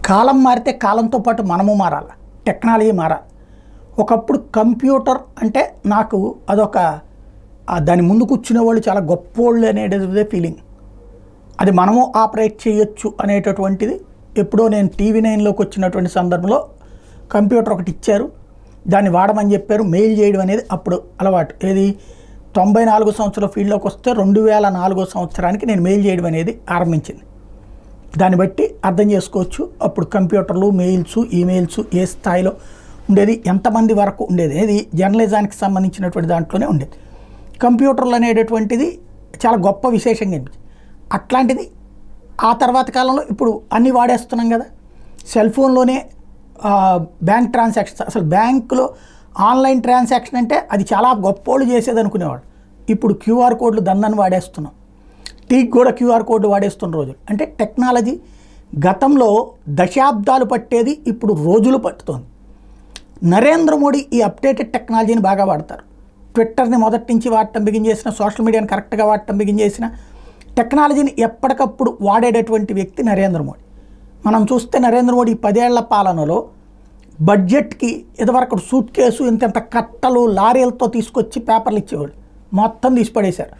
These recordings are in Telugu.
కాలం మారితే కాలంతో పాటు మనము మారాలి టెక్నాలజీ మారాలి ఒకప్పుడు కంప్యూటర్ అంటే నాకు అదొక ఆ దాని ముందు కూర్చునే వాళ్ళు చాలా గొప్పోళ్ళు అనేటదే ఫీలింగ్ అది మనము ఆపరేట్ చేయొచ్చు అనేటటువంటిది ఎప్పుడో నేను టీవీ నైన్లోకి వచ్చినటువంటి సందర్భంలో కంప్యూటర్ ఒకటి ఇచ్చారు దాన్ని వాడమని చెప్పారు మెయిల్ చేయడం అనేది అప్పుడు అలవాటు ఏది తొంభై నాలుగో సంవత్సరం ఫీల్డ్లోకి వస్తే రెండు వేల నాలుగో సంవత్సరానికి నేను మెయిల్ చేయడం అనేది ఆరంభించింది దాన్ని బట్టి అర్థం చేసుకోవచ్చు అప్పుడు కంప్యూటర్లు మెయిల్స్ ఈమెయిల్స్ ఏ స్థాయిలో ఉండేది ఎంతమంది వరకు ఉండేది ఇది జర్నలిజానికి సంబంధించినటువంటి దాంట్లోనే ఉండేది కంప్యూటర్లు అనేటటువంటిది చాలా గొప్ప విశేషంగా అనిపించింది అట్లాంటిది ఆ తర్వాత కాలంలో ఇప్పుడు అన్నీ వాడేస్తున్నాం కదా సెల్ ఫోన్లోనే ఆ, బ్యాంక్ ట్రాన్సాక్షన్స్ అసలు బ్యాంకులో ఆన్లైన్ ట్రాన్సాక్షన్ అంటే అది చాలా గొప్పోళ్ళు చేసేది అనుకునేవాడు ఇప్పుడు క్యూఆర్ కోడ్లు దందని వాడేస్తున్నాం టీకి కూడా క్యూఆర్ కోడ్ వాడేస్తున్న రోజులు అంటే టెక్నాలజీ గతంలో దశాబ్దాలు పట్టేది ఇప్పుడు రోజులు పట్టుతోంది నరేంద్ర మోడీ ఈ అప్డేటెడ్ టెక్నాలజీని బాగా వాడతారు ట్విట్టర్ని మొదటి నుంచి వాడటం బిగిన్ చేసిన సోషల్ మీడియాని కరెక్ట్గా వాడటం బిగిన్ చేసిన టెక్నాలజీని ఎప్పటికప్పుడు వాడేటటువంటి వ్యక్తి నరేంద్ర మోడీ మనం చూస్తే నరేంద్ర మోడీ పదేళ్ల పాలనలో బడ్జెట్కి ఇదివరకు సూట్ కేసు ఇంత కట్టలు లారీలతో తీసుకొచ్చి పేపర్లు ఇచ్చేవాళ్ళు మొత్తం తీసి పడేశారు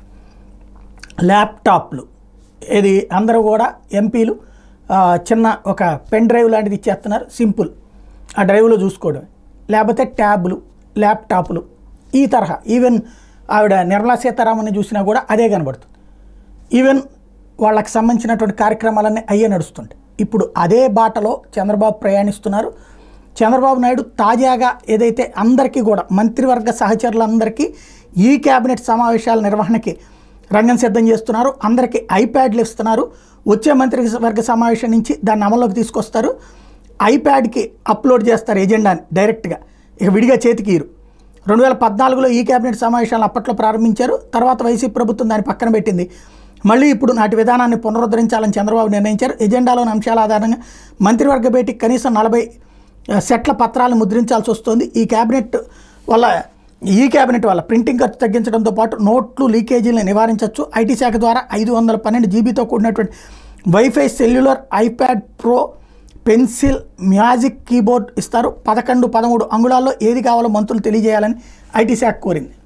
ల్యాప్టాప్లు ఇది అందరూ కూడా ఎంపీలు ఆ, చిన్న ఒక పెన్ డ్రైవ్ లాంటిది ఇచ్చేస్తున్నారు సింపుల్ ఆ డ్రైవ్లో చూసుకోవడం లేకపోతే ట్యాబ్లు ల్యాప్టాప్లు ఈ తరహా ఈవెన్ ఆవిడ నిర్మలా సీతారామన్ని చూసినా కూడా అదే కనబడుతుంది ఈవెన్ వాళ్ళకి సంబంధించినటువంటి కార్యక్రమాలన్నీ అయ్యే నడుస్తుంటాయి ఇప్పుడు అదే బాటలో చంద్రబాబు ప్రయాణిస్తున్నారు చంద్రబాబు నాయుడు తాజాగా ఏదైతే అందరికీ కూడా మంత్రివర్గ సహచరులందరికీ ఈ కేబినెట్ సమావేశాల నిర్వహణకి రంగం సిద్ధం చేస్తున్నారు అందరికీ ఐప్యాడ్లు ఇస్తున్నారు వచ్చే మంత్రివర్గ సమావేశం నుంచి దాన్ని అమల్లోకి తీసుకొస్తారు ఐప్యాడ్కి అప్లోడ్ చేస్తారు ఎజెండాని డైరెక్ట్గా ఇక విడిగా చేతికి ఇరు రెండు వేల పద్నాలుగులో ఈ కేబినెట్ సమావేశాలను అప్పట్లో ప్రారంభించారు తర్వాత వైసీపీ ప్రభుత్వం దాన్ని పక్కన పెట్టింది మళ్ళీ ఇప్పుడు నాటి విధానాన్ని పునరుద్ధరించాలని చంద్రబాబు నిర్ణయించారు ఎజెండాలోని అంశాల ఆధారంగా మంత్రివర్గ భేటీకి కనీసం నలభై సెట్ల పత్రాలను ముద్రించాల్సి వస్తుంది ఈ కేబినెట్ వల్ల ఈ కేబినెట్ వల్ల ప్రింటింగ్ ఖర్చు తగ్గించడంతో పాటు నోట్లు లీకేజీలను నివారించవచ్చు ఐటీ శాఖ ద్వారా ఐదు వందల పన్నెండు జీబీతో కూడినటువంటి WiFi cellular iPad Pro pencil magic keyboard ఇస్తారు పదకొండు పదమూడు అంగుళాల్లో ఏది కావాలో మంత్రులు తెలియజేయాలని ఐటీ శాఖ కోరింది